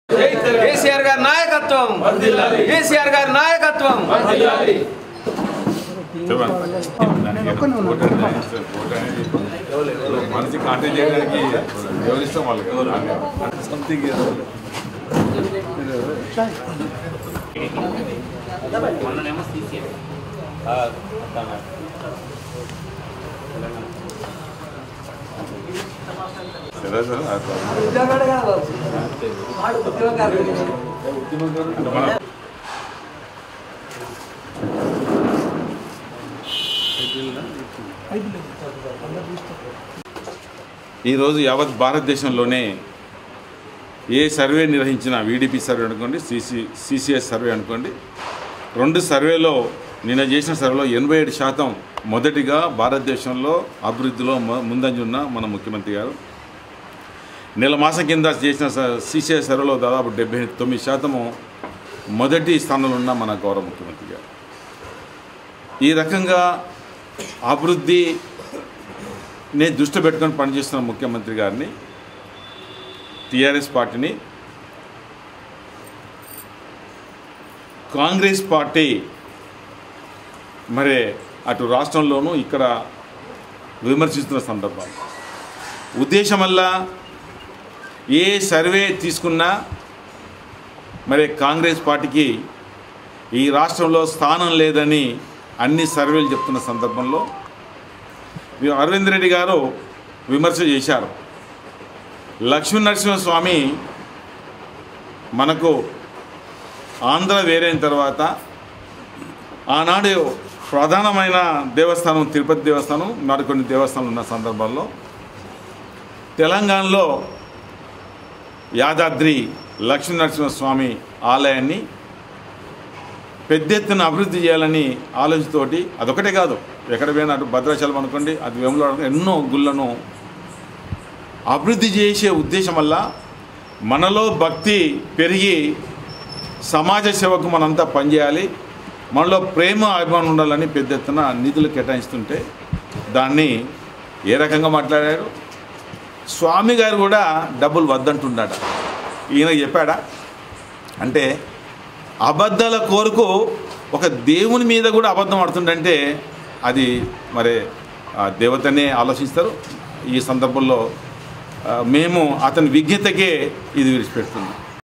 కేసీఆర్ గారి నాయకత్వం కేసీఆర్ గారి నాయకత్వం మనిషి కాంటాక్ట్ చేయడానికి ఎవరిష్టం వాళ్ళకి సంథింగ్ సరే సార్ అంటే మనం ఈరోజు యావత్ భారతదేశంలోనే ఏ సర్వే నిర్వహించిన వీడిపి సర్వే అనుకోండి సిసి సిసిఎస్ సర్వే అనుకోండి రెండు సర్వేలో నిన్న చేసిన సర్వేలో ఎనభై ఏడు శాతం మొదటిగా భారతదేశంలో అభివృద్ధిలో మ- ముందంజ ఉన్న మన ముఖ్యమంత్రి గారు నెల మాసం కింద చేసిన సిసిఎస్ సర్వేలో దాదాపు డెబ్బై తొమ్మిది శాతము మొదటి స్థానంలో ఉన్న మన గౌరవ ముఖ్యమంత్రి గారు ఈ రకంగా అభివృద్ధి నే దృష్టి పెట్టుకొని పనిచేస్తున్న ముఖ్యమంత్రి గారిని టీఆర్ఎస్ పార్టీని కాంగ్రెస్ పార్టీ మరి అటు రాష్ట్రంలోనూ ఇక్కడ విమర్శిస్తున్న సందర్భం ఉద్దేశం వల్ల ఏ సర్వే తీసుకున్నా మరి కాంగ్రెస్ పార్టీకి ఈ రాష్ట్రంలో స్థానం లేదని అన్ని సర్వేలు చెప్తున్న సందర్భంలో వి- అరవింద్ రెడ్డి గారు విమర్శ చేశారు లక్ష్మీ నరసింహస్వామి మనకు ఆంధ్ర వేరైన తర్వాత ఆనాడు ప్రధానమైన దేవస్థానం తిరుపతి దేవస్థానం మరికొన్ని దేవస్థానాలు ఉన్న సందర్భాల్లో తెలంగాణలో యాదాద్రి లక్ష్మీ నరసింహస్వామి ఆలయాన్ని పెద్ద ఎత్తున అభివృద్ధి చేయాలని ఆలోచనతోటి అదొకటే కాదు ఎక్కడ పోయినా అటు భద్రాచలం అనుకోండి అది వేములో ఎన్నో గుళ్ళను అభివృద్ధి చేసే ఉద్దేశం వల్ల మనలో భక్తి పెరిగి సమాజ సేవకు మనంతా పనిచేయాలి మనలో ప్రేమ అభిమానం ఉండాలని పెద్ద ఎత్తున నిధులు కేటాయిస్తుంటే దాన్ని ఏ రకంగా మాట్లాడారు స్వామి గారు కూడా డబ్బులు వద్దంటున్నాడు ఈయన చెప్పాడా అంటే అబద్ధాల కోరుకు ఒక దేవుని మీద కూడా అబద్ధం ఆడుతుండంటే అది మరి ఆ దేవతనే ఆలోచిస్తారు ఈ సందర్భంలో ఆ, మేము అతని విజ్ఞతకే ఇది విడిచిపెడుతున్నాం